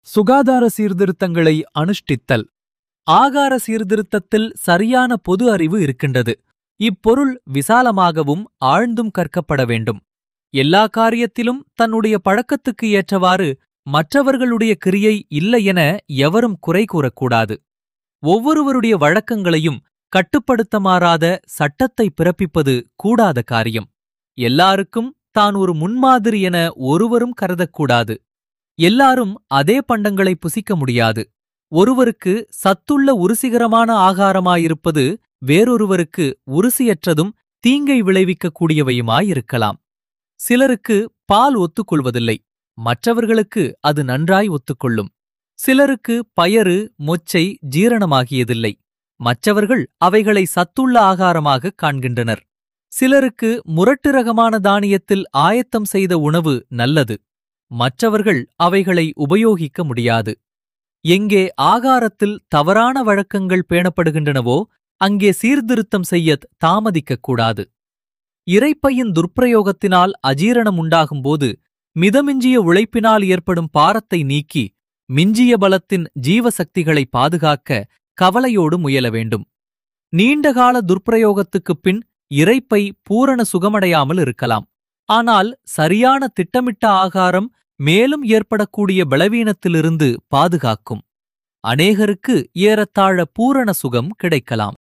சுகாதார சீர்திருத்தங்களை அனுஷ்டித்தல் ஆகார சீர்திருத்தத்தில் சரியான பொது அறிவு இருக்கின்றது இப்பொருள் விசாலமாகவும் ஆழ்ந்தும் கற்கப்பட வேண்டும் எல்லா காரியத்திலும் தன்னுடைய பழக்கத்துக்கு ஏற்றவாறு மற்றவர்களுடைய கிரியை இல்லையென எவரும் குறை கூறக்கூடாது ஒவ்வொருவருடைய வழக்கங்களையும் கட்டுப்படுத்த மாறாத சட்டத்தை பிறப்பிப்பது கூடாத காரியம் எல்லாருக்கும் தான் ஒரு முன்மாதிரி என ஒருவரும் கருதக்கூடாது எல்லாரும் அதே பண்டங்களை புசிக்க முடியாது ஒருவருக்கு சத்துள்ள உருசிகரமான ஆகாரமாயிருப்பது வேறொருவருக்கு உருசியற்றதும் தீங்கை விளைவிக்கக்கூடியவையுமாயிருக்கலாம் சிலருக்கு பால் ஒத்துக்கொள்வதில்லை மற்றவர்களுக்கு அது நன்றாய் ஒத்துக்கொள்ளும் சிலருக்கு பயறு மொச்சை ஜீரணமாகியதில்லை மற்றவர்கள் அவைகளை சத்துள்ள ஆகாரமாகக் காண்கின்றனர் சிலருக்கு முரட்டு ரகமான தானியத்தில் ஆயத்தம் செய்த உணவு நல்லது மற்றவர்கள் அவைகளை உபயோகிக்க முடியாது எங்கே ஆகாரத்தில் தவறான வழக்கங்கள் பேணப்படுகின்றனவோ அங்கே சீர்திருத்தம் செய்யத் தாமதிக்கக் கூடாது இறைப்பையின் துர்ப்பிரயோகத்தினால் அஜீரணம் உண்டாகும்போது மிதமிஞ்சிய உழைப்பினால் ஏற்படும் பாரத்தை நீக்கி மிஞ்சிய பலத்தின் ஜீவசக்திகளை பாதுகாக்க கவலையோடு முயல வேண்டும் நீண்டகால துர்ப்பிரயோகத்துக்குப் பின் இறைப்பை பூரண சுகமடையாமல் இருக்கலாம் ஆனால் சரியான திட்டமிட்ட ஆகாரம் மேலும் ஏற்படக்கூடிய பலவீனத்திலிருந்து பாதுகாக்கும் அநேகருக்கு ஏறத்தாழ பூரண சுகம் கிடைக்கலாம்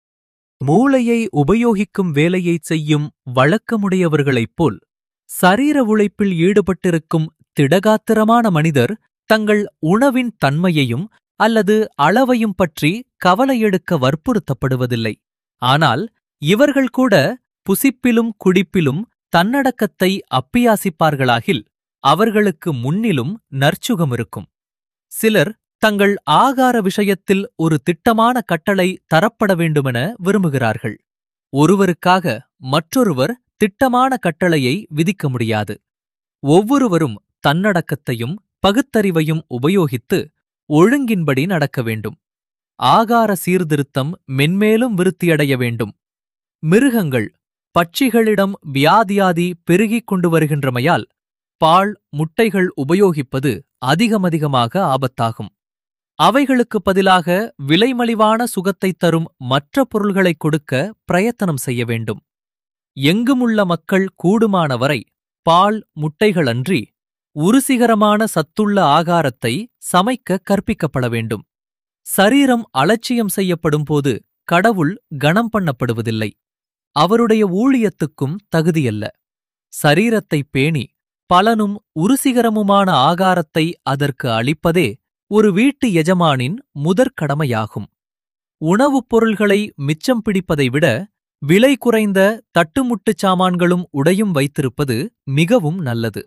மூளையை உபயோகிக்கும் வேலையைச் செய்யும் வழக்கமுடையவர்களைப் போல் சரீர உழைப்பில் ஈடுபட்டிருக்கும் திடகாத்திரமான மனிதர் தங்கள் உணவின் தன்மையையும் அல்லது அளவையும் பற்றி கவலையெடுக்க வற்புறுத்தப்படுவதில்லை ஆனால் இவர்கள் கூட புசிப்பிலும் குடிப்பிலும் தன்னடக்கத்தை அப்பியாசிப்பார்களாகில் அவர்களுக்கு முன்னிலும் நற்சுகம் இருக்கும் சிலர் தங்கள் ஆகார விஷயத்தில் ஒரு திட்டமான கட்டளை தரப்பட வேண்டுமென விரும்புகிறார்கள் ஒருவருக்காக மற்றொருவர் திட்டமான கட்டளையை விதிக்க முடியாது ஒவ்வொருவரும் தன்னடக்கத்தையும் பகுத்தறிவையும் உபயோகித்து ஒழுங்கின்படி நடக்க வேண்டும் ஆகார சீர்திருத்தம் மென்மேலும் விருத்தியடைய வேண்டும் மிருகங்கள் பட்சிகளிடம் வியாதியாதி பெருகிக் கொண்டு வருகின்றமையால் பால் முட்டைகள் உபயோகிப்பது அதிகமதிகமாக ஆபத்தாகும் அவைகளுக்கு பதிலாக விலைமலிவான சுகத்தைத் தரும் மற்ற பொருள்களைக் கொடுக்க பிரயத்தனம் செய்ய வேண்டும் எங்குமுள்ள மக்கள் கூடுமானவரை பால் முட்டைகளன்றி உருசிகரமான சத்துள்ள ஆகாரத்தை சமைக்க கற்பிக்கப்பட வேண்டும் சரீரம் அலட்சியம் செய்யப்படும்போது கடவுள் கணம் பண்ணப்படுவதில்லை அவருடைய ஊழியத்துக்கும் தகுதியல்ல சரீரத்தைப் பேணி பலனும் உருசிகரமுமான ஆகாரத்தை அதற்கு அளிப்பதே ஒரு வீட்டு எஜமானின் முதற் கடமையாகும் உணவுப் பொருள்களை மிச்சம் பிடிப்பதை விட விலை குறைந்த தட்டுமுட்டுச் சாமான்களும் உடையும் வைத்திருப்பது மிகவும் நல்லது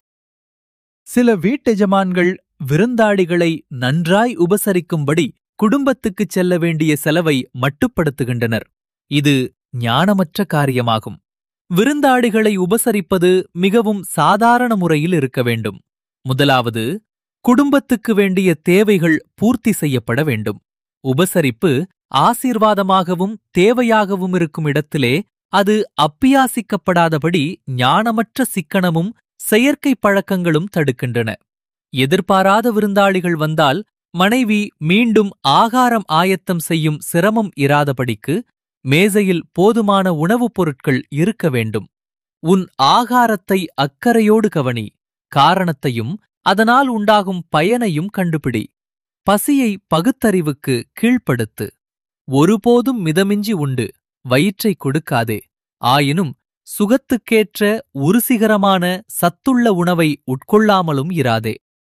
சில வீட்டெஜமான்கள் விருந்தாளிகளை நன்றாய் உபசரிக்கும்படி குடும்பத்துக்குச் செல்ல வேண்டிய செலவை மட்டுப்படுத்துகின்றனர் இது ஞானமற்ற காரியமாகும் விருந்தாளிகளை உபசரிப்பது மிகவும் சாதாரண முறையில் இருக்க வேண்டும் முதலாவது குடும்பத்துக்கு வேண்டிய தேவைகள் பூர்த்தி செய்யப்பட வேண்டும் உபசரிப்பு ஆசீர்வாதமாகவும் தேவையாகவும் இருக்கும் இடத்திலே அது அப்பியாசிக்கப்படாதபடி ஞானமற்ற சிக்கனமும் செயற்கை பழக்கங்களும் தடுக்கின்றன எதிர்பாராத விருந்தாளிகள் வந்தால் மனைவி மீண்டும் ஆகாரம் ஆயத்தம் செய்யும் சிரமம் இராதபடிக்கு மேசையில் போதுமான உணவுப் பொருட்கள் இருக்க வேண்டும் உன் ஆகாரத்தை அக்கறையோடு கவனி காரணத்தையும் அதனால் உண்டாகும் பயனையும் கண்டுபிடி பசியை பகுத்தறிவுக்கு கீழ்ப்படுத்து ஒருபோதும் மிதமின்றி உண்டு வயிற்றைக் கொடுக்காதே ஆயினும் சுகத்துக்கேற்ற உருசிகரமான சத்துள்ள உணவை உட்கொள்ளாமலும் இராதே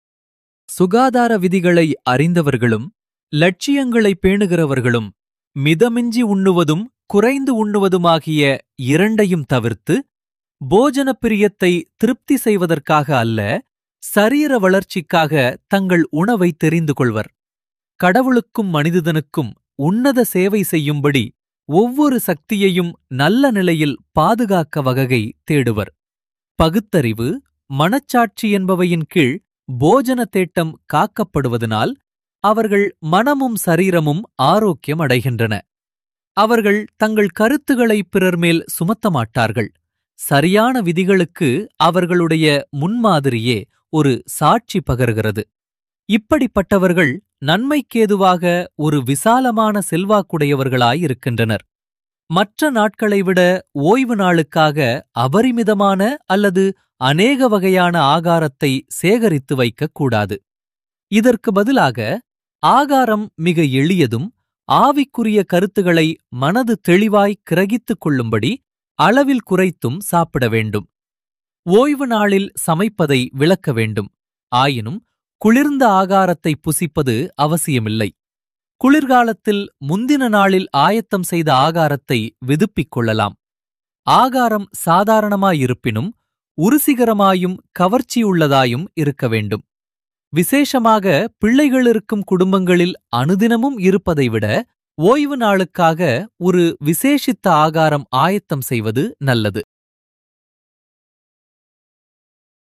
சுகாதார விதிகளை அறிந்தவர்களும் லட்சியங்களை பேணுகிறவர்களும் மிதமின்றி உண்ணுவதும் குறைந்து உண்ணுவதுமாகிய இரண்டையும் தவிர்த்து போஜன பிரியத்தை திருப்தி செய்வதற்காக அல்ல சரீர வளர்ச்சிக்காக தங்கள் உணவை தெரிந்து கொள்வர் கடவுளுக்கும் மனிதனுக்கும் உன்னத சேவை செய்யும்படி ஒவ்வொரு சக்தியையும் நல்ல நிலையில் பாதுகாக்க வகை தேடுவர் பகுத்தறிவு மனச்சாட்சி என்பவையின் கீழ் போஜன தேட்டம் காக்கப்படுவதனால் அவர்கள் மனமும் சரீரமும் ஆரோக்கியம் அடைகின்றன அவர்கள் தங்கள் கருத்துக்களை பிறர் மேல் சுமத்த மாட்டார்கள் சரியான விதிகளுக்கு அவர்களுடைய முன்மாதிரியே ஒரு சாட்சி பகர்கிறது இப்படிப்பட்டவர்கள் நன்மைக்கேதுவாக ஒரு விசாலமான செல்வாக்குடையவர்களாயிருக்கின்றனர் மற்ற நாட்களை விட ஓய்வு நாளுக்காக அபரிமிதமான அல்லது அநேக வகையான ஆகாரத்தை சேகரித்து வைக்கக் கூடாது இதற்கு பதிலாக ஆகாரம் மிக எளியதும் ஆவிக்குரிய கருத்துகளை மனது தெளிவாய் கிரகித்துக் கொள்ளும்படி அளவில் குறைத்தும் சாப்பிட வேண்டும் ஓய்வு நாளில் சமைப்பதை விளக்க வேண்டும் ஆயினும் குளிர்ந்த ஆகாரத்தை புசிப்பது அவசியமில்லை குளிர்காலத்தில் முந்தின நாளில் ஆயத்தம் செய்த ஆகாரத்தை விதுப்பிக் கொள்ளலாம் ஆகாரம் சாதாரணமாயிருப்பினும் உருசிகரமாயும் கவர்ச்சியுள்ளதாயும் இருக்க வேண்டும் விசேஷமாக பிள்ளைகள் இருக்கும் குடும்பங்களில் அனுதினமும் இருப்பதை விட ஓய்வு நாளுக்காக ஒரு விசேஷித்த ஆகாரம் ஆயத்தம் செய்வது நல்லது